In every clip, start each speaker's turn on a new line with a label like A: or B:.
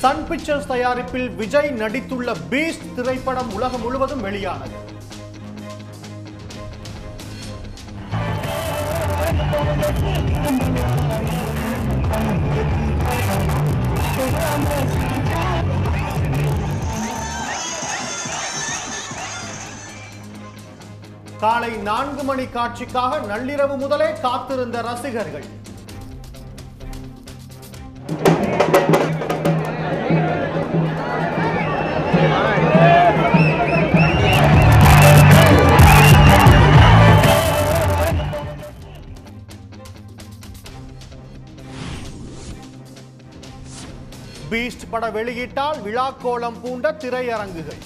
A: Sun pictures தயாரிப்பில் விஜய் நடித்துள்ள Beast திரைப்படம் உலகம் முழுவதும் வெளியானது காலை நான்கு மணி காட்சிக்காக நள்ளிரவு முதலே காத்திருந்த ரசிகர்கள் பீஸ்ட் பட வெளியிட்டால் விழாக்கோலம் பூண்ட திரையரங்குகள்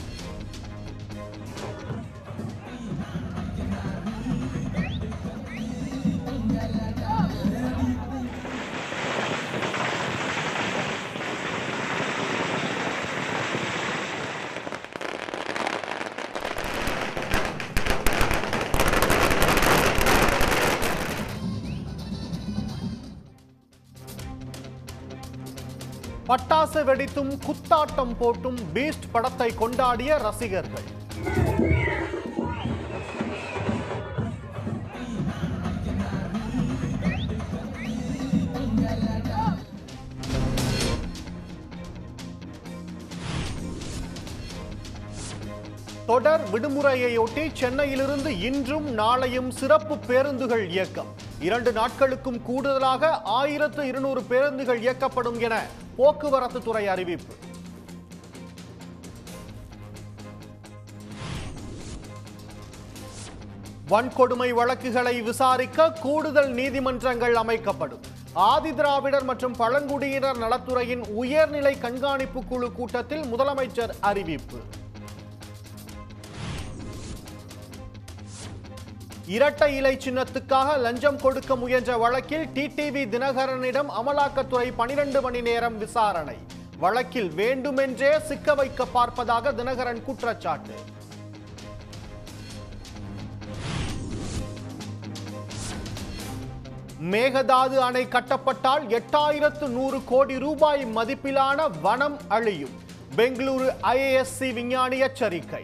A: பட்டாசு வெடித்தும் குத்தாட்டம் போட்டும் பீஸ்ட் படத்தை கொண்டாடிய ரசிகர்கள் தொடர் விடுமுறையையொட்டி சென்னையிலிருந்து இன்றும் நாளையும் சிறப்பு பேருந்துகள் இயக்கம் இரண்டு நாட்களுக்கும் கூடுதலாக ஆயிரத்து இருநூறு பேருந்துகள் இயக்கப்படும் என போக்குவரத்து துறை அறிவிப்பு வன்கொடுமை வழக்குகளை விசாரிக்க கூடுதல் நீதிமன்றங்கள் அமைக்கப்படும் ஆதிதிராவிடர் மற்றும் பழங்குடியினர் நலத்துறையின் உயர்நிலை கண்காணிப்பு குழு கூட்டத்தில் முதலமைச்சர் அறிவிப்பு இரட்டை இலை சின்னத்துக்காக லஞ்சம் கொடுக்க முயன்ற வழக்கில் டிடிவி தினகரனிடம் அமலாக்கத்துறை பனிரெண்டு மணி நேரம் விசாரணை வழக்கில் வேண்டுமென்றே சிக்க வைக்க பார்ப்பதாக தினகரன் குற்றச்சாட்டு மேகதாது அணை கட்டப்பட்டால் எட்டாயிரத்து நூறு கோடி ரூபாய் மதிப்பிலான வனம் அழியும் பெங்களூரு ஐஏஎஸ்சி விஞ்ஞானி எச்சரிக்கை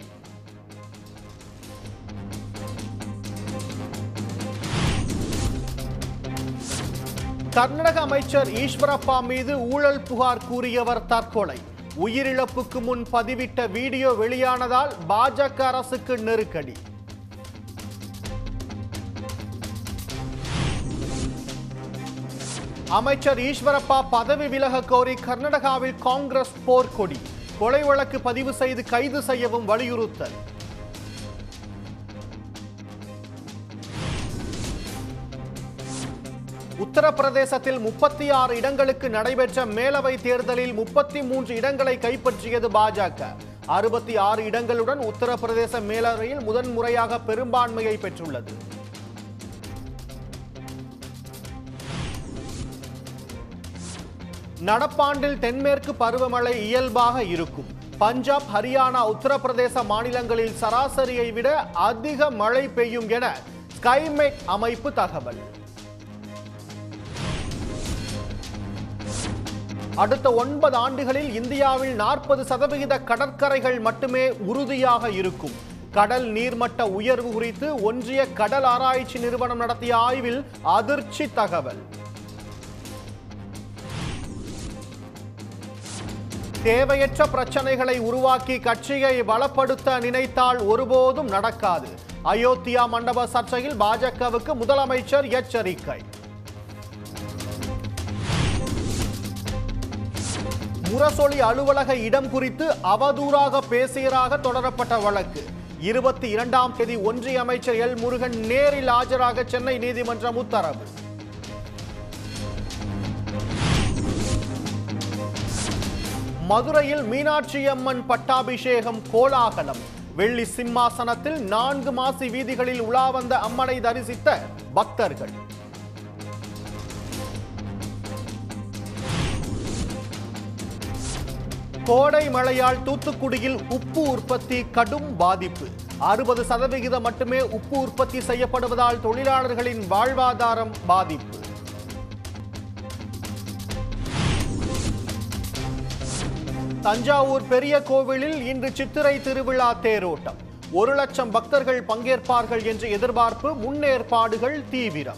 A: கர்நாடக அமைச்சர் ஈஸ்வரப்பா மீது ஊழல் புகார் கூறியவர் தற்கொலை உயிரிழப்புக்கு முன் பதிவிட்ட வீடியோ வெளியானதால் பாஜக அரசுக்கு நெருக்கடி அமைச்சர் ஈஸ்வரப்பா பதவி விலக கோரி கர்நாடகாவில் காங்கிரஸ் போர்க்கொடி கொலை வழக்கு பதிவு செய்து கைது செய்யவும் வலியுறுத்தல் உத்தரப்பிரதேசத்தில் முப்பத்தி ஆறு இடங்களுக்கு நடைபெற்ற மேலவை தேர்தலில் முப்பத்தி மூன்று இடங்களை கைப்பற்றியது பாஜக அறுபத்தி ஆறு இடங்களுடன் உத்தரப்பிரதேச மேலவையில் முதன்முறையாக பெரும்பான்மையை பெற்றுள்ளது நடப்பாண்டில் தென்மேற்கு பருவமழை இயல்பாக இருக்கும் பஞ்சாப் ஹரியானா உத்தரப்பிரதேச மாநிலங்களில் சராசரியை விட அதிக மழை பெய்யும் என ஸ்கைமேட் அமைப்பு தகவல் அடுத்த ஒன்பது ஆண்டுகளில் இந்தியாவில் நாற்பது சதவிகித கடற்கரைகள் மட்டுமே உறுதியாக இருக்கும் கடல் நீர்மட்ட உயர்வு குறித்து ஒன்றிய கடல் ஆராய்ச்சி நிறுவனம் நடத்திய ஆய்வில் அதிர்ச்சி தகவல் தேவையற்ற பிரச்சனைகளை உருவாக்கி கட்சியை பலப்படுத்த நினைத்தால் ஒருபோதும் நடக்காது அயோத்தியா மண்டப சர்ச்சையில் பாஜகவுக்கு முதலமைச்சர் எச்சரிக்கை முரசொலி அலுவலக இடம் குறித்து அவதூறாக பேசியதாக தொடரப்பட்ட வழக்கு இருபத்தி இரண்டாம் தேதி ஒன்றிய அமைச்சர் எல் முருகன் நேரில் ஆஜராக சென்னை நீதிமன்றம் உத்தரவு மதுரையில் மீனாட்சி அம்மன் பட்டாபிஷேகம் கோலாகலம் வெள்ளி சிம்மாசனத்தில் நான்கு மாசி வீதிகளில் உலா வந்த அம்மனை தரிசித்த பக்தர்கள் கோடை மழையால் தூத்துக்குடியில் உப்பு உற்பத்தி கடும் பாதிப்பு அறுபது சதவிகிதம் மட்டுமே உப்பு உற்பத்தி செய்யப்படுவதால் தொழிலாளர்களின் வாழ்வாதாரம் பாதிப்பு தஞ்சாவூர் பெரிய கோவிலில் இன்று சித்திரை திருவிழா தேரோட்டம் ஒரு லட்சம் பக்தர்கள் பங்கேற்பார்கள் என்ற எதிர்பார்ப்பு முன்னேற்பாடுகள் தீவிரம்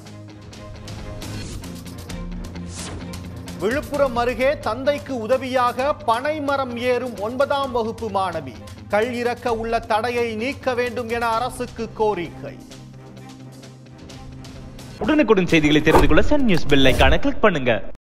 A: விழுப்புரம் அருகே தந்தைக்கு உதவியாக பனைமரம் ஏறும் ஒன்பதாம் வகுப்பு மாணவி கள் இறக்க உள்ள தடையை நீக்க வேண்டும் என அரசுக்கு கோரிக்கை
B: உடனுக்குடன் செய்திகளை தெரிந்து கொள்ள சன் நியூஸ் பெல் ஐகானை கிளிக் பண்ணுங்க